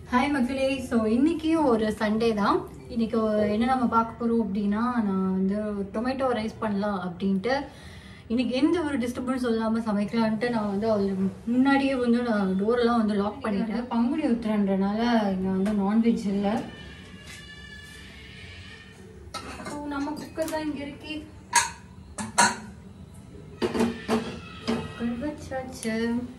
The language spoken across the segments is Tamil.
ஹாய் மக்களே ஸோ இன்னைக்கும் ஒரு சண்டே தான் இன்னைக்கு ஒரு- என்ன நம்ம பார்க்க போகிறோம் அப்படின்னா நான் வந்து டொமேட்டோ ரைஸ் பண்ணலாம் அப்படின்ட்டு இன்னைக்கு எந்த ஒரு டிஸ்டர்பன்ஸ் இல்லாமல் சமைக்கலான்ட்டு நான் வந்து அதில் முன்னாடியே வந்து நான் டோரெல்லாம் வந்து லாக் பண்ணிட்டேன் பங்குனி உத்திரன்றனால இங்கே வந்து நான்வெஜ் இல்லை ஸோ நம்ம குக்கர் தான் இங்கே இருக்கே குக்கர் வச்சாச்சு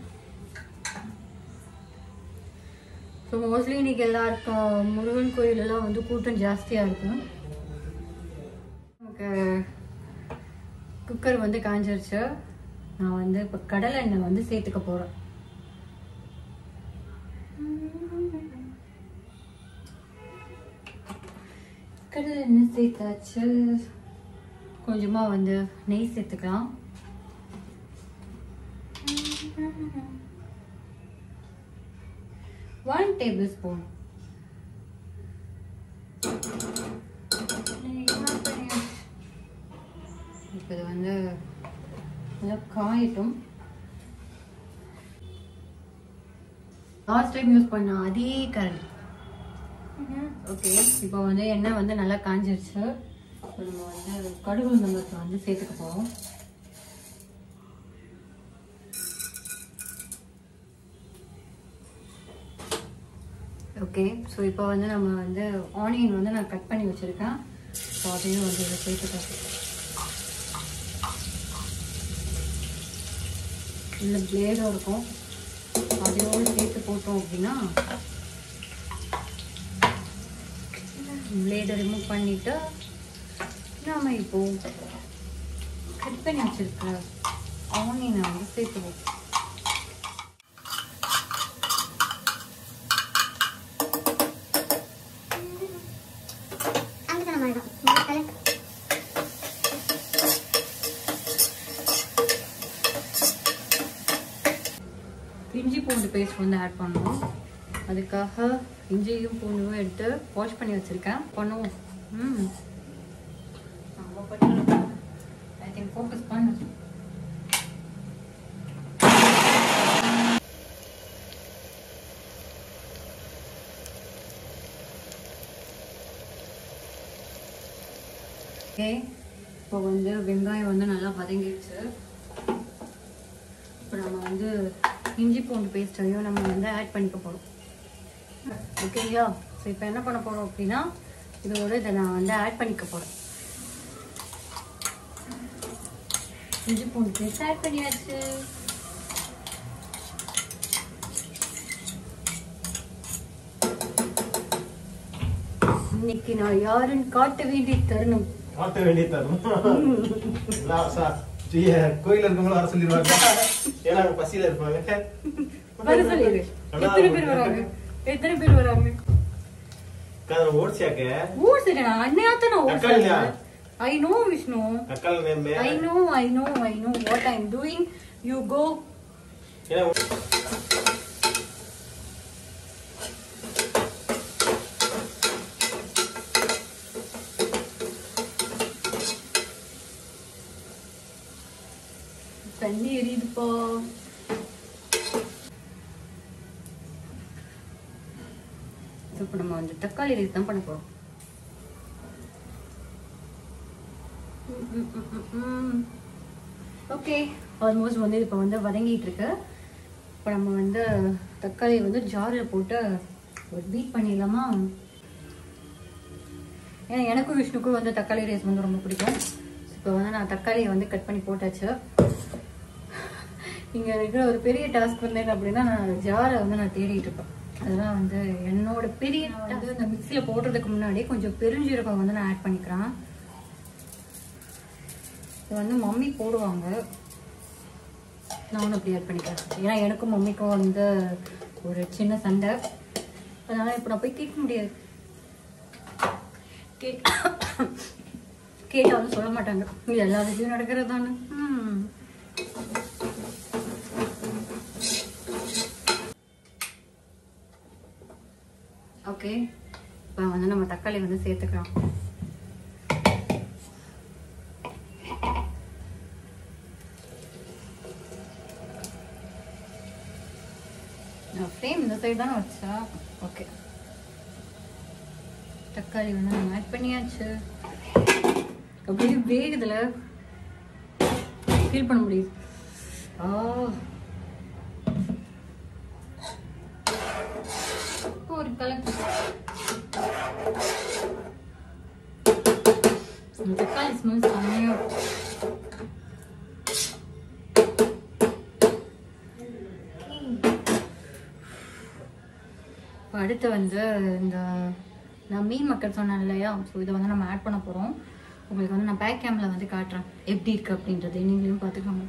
ஸோ மோஸ்ட்லி இன்னைக்கு எல்லாருக்கும் முருகன் கோயிலெல்லாம் வந்து கூட்டம் ஜாஸ்தியாக இருக்கும் நமக்கு குக்கர் வந்து காஞ்சிருச்சு நான் வந்து இப்போ கடலை எண்ணெய் வந்து சேர்த்துக்க போகிறேன் கடலை எண்ணெய் சேர்த்தாச்சு கொஞ்சமாக வந்து நெய் சேர்த்துக்கலாம் ஒன் டேபிள் ஸ்பூன் இப்போ இது வந்து நல்லா காயட்டும் லாஸ்ட் டைம் யூஸ் பண்ண அதே கரண்ட் ஓகே இப்போ வந்து எண்ணெய் வந்து நல்லா காஞ்சிருச்சு இப்போ நம்ம வந்து கடுகு உளுந்தம்பருப்பை வந்து சேர்த்துக்க போகிறோம் ஓகே ஸோ இப்போ வந்து நம்ம வந்து ஆனியன் வந்து நான் கட் பண்ணி வச்சுருக்கேன் ஸோ அதையும் வந்து இதை சேர்த்துக்கலாம் இதில் பிளேடும் இருக்கும் அதையோடு சேர்த்து போட்டோம் அப்படின்னா பிளேடை ரிமூவ் பண்ணிவிட்டு நாம இப்போ கட் பண்ணி வச்சுருக்க ஆனியனை வந்து சேர்த்துவோம் அங்கதான் நம்ம இருக்கோம் கலக்கு இஞ்சி பூண்டு பேஸ்ட் வந்து ஆட் பண்ணுவோம் அதுக்காக இஞ்சியும் பூண்டும் எடுத்து வாஷ் பண்ணி வச்சுருக்கேன் பண்ணுவோம் ம் ஐ திங்க் ஃபோக்கஸ் பண்ணு ஓகே இப்போ வந்து வெங்காயம் வந்து நல்லா வதங்கிடுச்சு இப்போ நம்ம வந்து இஞ்சி பூண்டு பேஸ்ட்டையும் நம்ம வந்து ஆட் பண்ணிக்க போகிறோம் ஓகேயா ஸோ இப்போ என்ன பண்ண போகிறோம் அப்படின்னா இதோட இதை நான் வந்து ஆட் பண்ணிக்க போகிறேன் இஞ்சி பூண்டு பேஸ்ட் ஆட் பண்ணியாச்சு இன்னைக்கு நான் யாருன்னு காட்ட வேண்டிய தருணம் மாத்த வேண்டிய தரும் எல்லாம் சா- செய்ய கோயில்ல இருக்கவங்களும் வர சொல்லிடுவாங்க ஏன்னா அவங்க பசியில இருப்பாங்க வர சொல்லிடு எத்தனை பேர் வராங்க எத்தனை பேர் வராங்க கதை ஓடிச்சாக்க ஊர் சரி நான் அன்னையாத்த நான் ஊர் தக்காளியா? ஐ நோ விஷ்ணு தக்காளி நேர்மே I know, I know, I know what I'm doing. You go. ஏன்னா தண்ணி எரியுதுப்பா இப்போ நம்ம வந்து தக்காளி ரைஸ் தான் பண்ண போறோம் ஓகே ஆல்மோஸ்ட் வந்து இப்போ வந்து வதங்கிட்டு இருக்கு இப்போ நம்ம வந்து தக்காளி வந்து ஜாரில் போட்டு ஒரு பீட் பண்ணிடலாமா ஏன்னா எனக்கும் விஷ்ணுக்கும் வந்து தக்காளி ரைஸ் வந்து ரொம்ப பிடிக்கும் இப்போ வந்து நான் தக்காளியை வந்து கட் பண்ணி போட்டாச்சு இங்கே இருக்கிற ஒரு பெரிய டாஸ்க் வந்து என்ன அப்படின்னா நான் ஜாரை வந்து நான் தேடிட்டு இருப்பேன் அதெல்லாம் வந்து என்னோட பெரிய நான் வந்து இந்த மிக்சியில் போடுறதுக்கு முன்னாடி கொஞ்சம் பெருஞ்சீரகம் வந்து நான் ஆட் பண்ணிக்கிறேன் இது வந்து மம்மி போடுவாங்க நானும் அப்படி ஆட் பண்ணிக்கிறேன் ஏன்னா எனக்கும் மம்மிக்கும் வந்து ஒரு சின்ன சண்டை அதனால இப்போ நான் போய் கேட்க முடியாது கே கேட்டாலும் சொல்ல மாட்டாங்க இது எல்லா விஷயம் நடக்கிறது தானே ம் ஓகே இப்போ வந்து நம்ம தக்காளி வந்து சேர்த்துக்கலாம் நான் ஃப்ரேம் இந்த சைடு தானே வச்சா ஓகே தக்காளி வந்து நம்ம ஆட் பண்ணியாச்சு அப்படியே வேகுதுல ஃபீல் பண்ண முடியுது ஆ இப்போ ஒரு கலக்கு இந்த தக்காளி ஸ்மெல் செம்மையா இருக்கும். இப்போ அடுத்து வந்து இந்த நான் மீன் மக்கள் சொன்னேன் இல்லையா ஸோ இதை வந்து நம்ம ஆட் பண்ண போகிறோம் உங்களுக்கு வந்து நான் பேக் கேமில் வந்து காட்டுறேன் எப்படி இருக்குது அப்படின்றது நீங்களும் பார்த்துக்கோங்க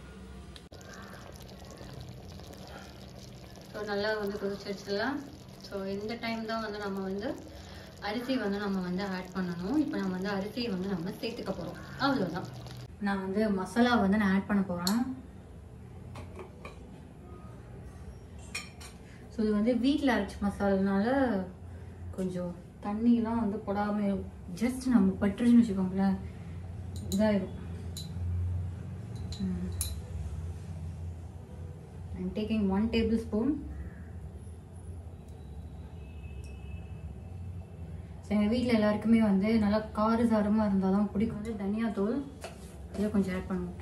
ஸோ நல்லா வந்து கொதிச்சிருச்சுல ஸோ இந்த டைம் தான் வந்து நம்ம வந்து அரிசி வந்து நம்ம வந்து ஆட் பண்ணணும் இப்போ நம்ம வந்து அரிசியை வந்து நம்ம சேர்த்துக்க போகிறோம் அவ்வளோதான் நான் வந்து மசாலா வந்து நான் ஆட் பண்ண போகிறேன் ஸோ இது வந்து வீட்டில் அரைச்ச மசாலானால கொஞ்சம் தண்ணிலாம் வந்து போடாமல் ஜஸ்ட் நம்ம பட்டுருச்சுன்னு வச்சுக்கோங்களேன் இதாயிடும் I'm taking one table spoon எங்கள் வீட்டில் எல்லாருக்குமே வந்து நல்லா கார சாரமாக இருந்தால் தான் பிடிக்கும் வந்து தனியாத்தூள் இதை கொஞ்சம் ஆட் பண்ணுவோம்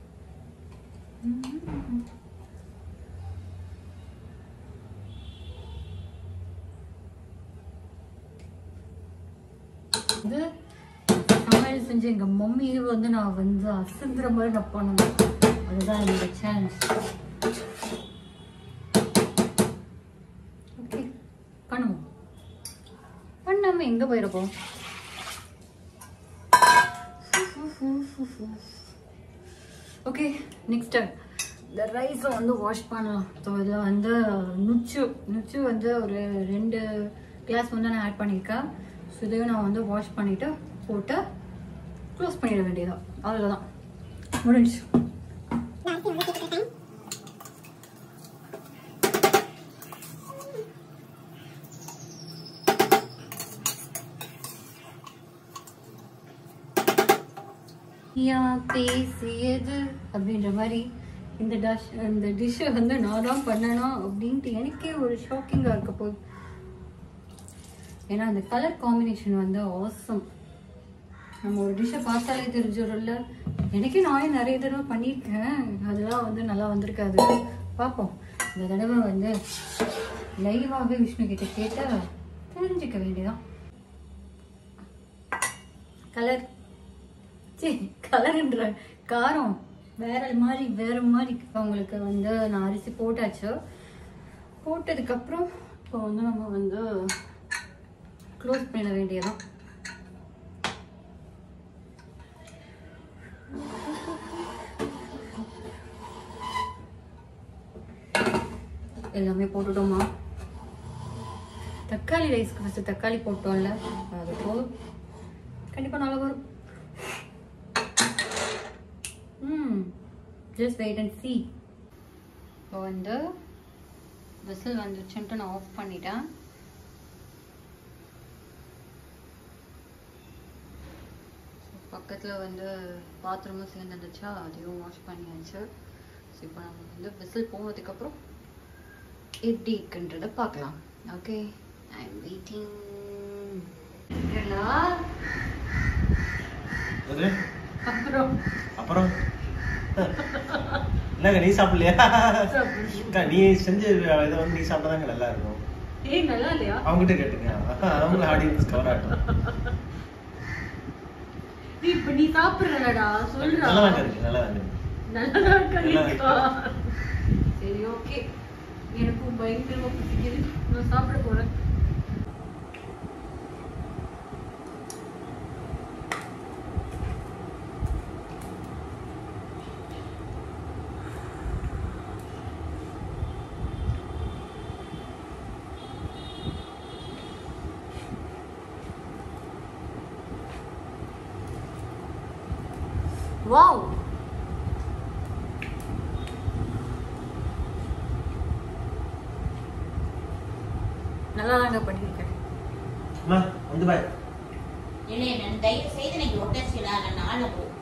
வந்து சமையல் செஞ்ச எங்க மம்மியை வந்து நான் வந்து அசந்துற மாதிரி நான் பண்ணணும் அதுதான் என்னோட சேலஞ்ச் ஓகே பண்ணுவோம் பண்ணாம எங்க போயிருப்போம் ஓகே நெக்ஸ்ட் இந்த ரைஸை வந்து வாஷ் பண்ணலாம் ஸோ இதில் வந்து நுச்சு நுச்சு வந்து ஒரு ரெண்டு கிளாஸ் வந்து நான் ஆட் பண்ணியிருக்கேன் ஸோ இதையும் நான் வந்து வாஷ் பண்ணிவிட்டு போட்டு க்ளோஸ் பண்ணிட வேண்டியதான் அவ்வளோதான் முடிஞ்சு யா பேசியது அப்படின்ற மாதிரி இந்த டஷ் இந்த டிஷ்ஷை வந்து நான் தான் பண்ணணும் அப்படின்ட்டு எனக்கே ஒரு ஷாக்கிங்காக இருக்க போகுது ஏன்னா அந்த கலர் காம்பினேஷன் வந்து ஆசம் நம்ம ஒரு டிஷ்ஷை பார்த்தாலே தெரிஞ்சிடும்ல எனக்கே நானே நிறைய தடவை பண்ணியிருக்கேன் அதெல்லாம் வந்து நல்லா வந்திருக்காது பார்ப்போம் இந்த தடவை வந்து லைவாகவே விஷ்ணு கிட்ட கேட்டு தெரிஞ்சுக்க வேண்டியதான் கலர் சரி கலர்ன்ற காரம் வேற மாதிரி வேற மாதிரி அவங்களுக்கு வந்து நான் அரிசி போட்டாச்சு போட்டதுக்கப்புறம் இப்போ வந்து நம்ம வந்து க்ளோஸ் பண்ண வேண்டியதான் எல்லாமே போட்டுட்டோமா தக்காளி ரைஸ்க்கு ஃபஸ்ட்டு தக்காளி போட்டோம்ல அது போதும் கண்டிப்பாக நல்லா வரும் ம் ஜஸ்ட் வெயிட் அண்ட் சி இப்போ வந்து விசில் வந்துச்சுன்ட்டு நான் ஆஃப் பண்ணிட்டேன் பக்கத்தில் வந்து பாத்ரூமும் சேர்ந்துருந்துச்சா அதையும் வாஷ் பண்ணியாச்சு ஸோ இப்போ நம்ம வந்து விசில் போனதுக்கப்புறம் எப்படி இருக்குன்றத பார்க்கலாம் ஓகே ஐ எம் வெயிட்டிங் அது அப்புறம் அப்புறம் என்னங்க நீ சாப்பிடலையா அக்கா, நீ செஞ்ச இதை வந்து நீ சாப்பிட்டாதாங்க நல்லா இருக்கும் ஏய் நல்லா இல்லையா அவங்ககிட்ட கேட்டுங்க அவங்கள ஆடியன்ஸ் கவர் ஆகட்டும் நீ இப்ப நீ சாப்பிடுறடா சொல்றா நல்லா தாங்க இருக்கு நல்லா தாங்க இருக்கு நல்லா இருக்கா நல்லா இருக்கா? சரி ஓகே எனக்கும் பயங்கரமா பசிக்குது நான் சாப்பிட போறேன் வாவ் நல்லா தாங்க பண்ணியிருக்கேன் அம்மா வந்து பாய் இல்லை நான் தயவு செய்து எனக்கு ஒட்டச்சிடா நாளை போ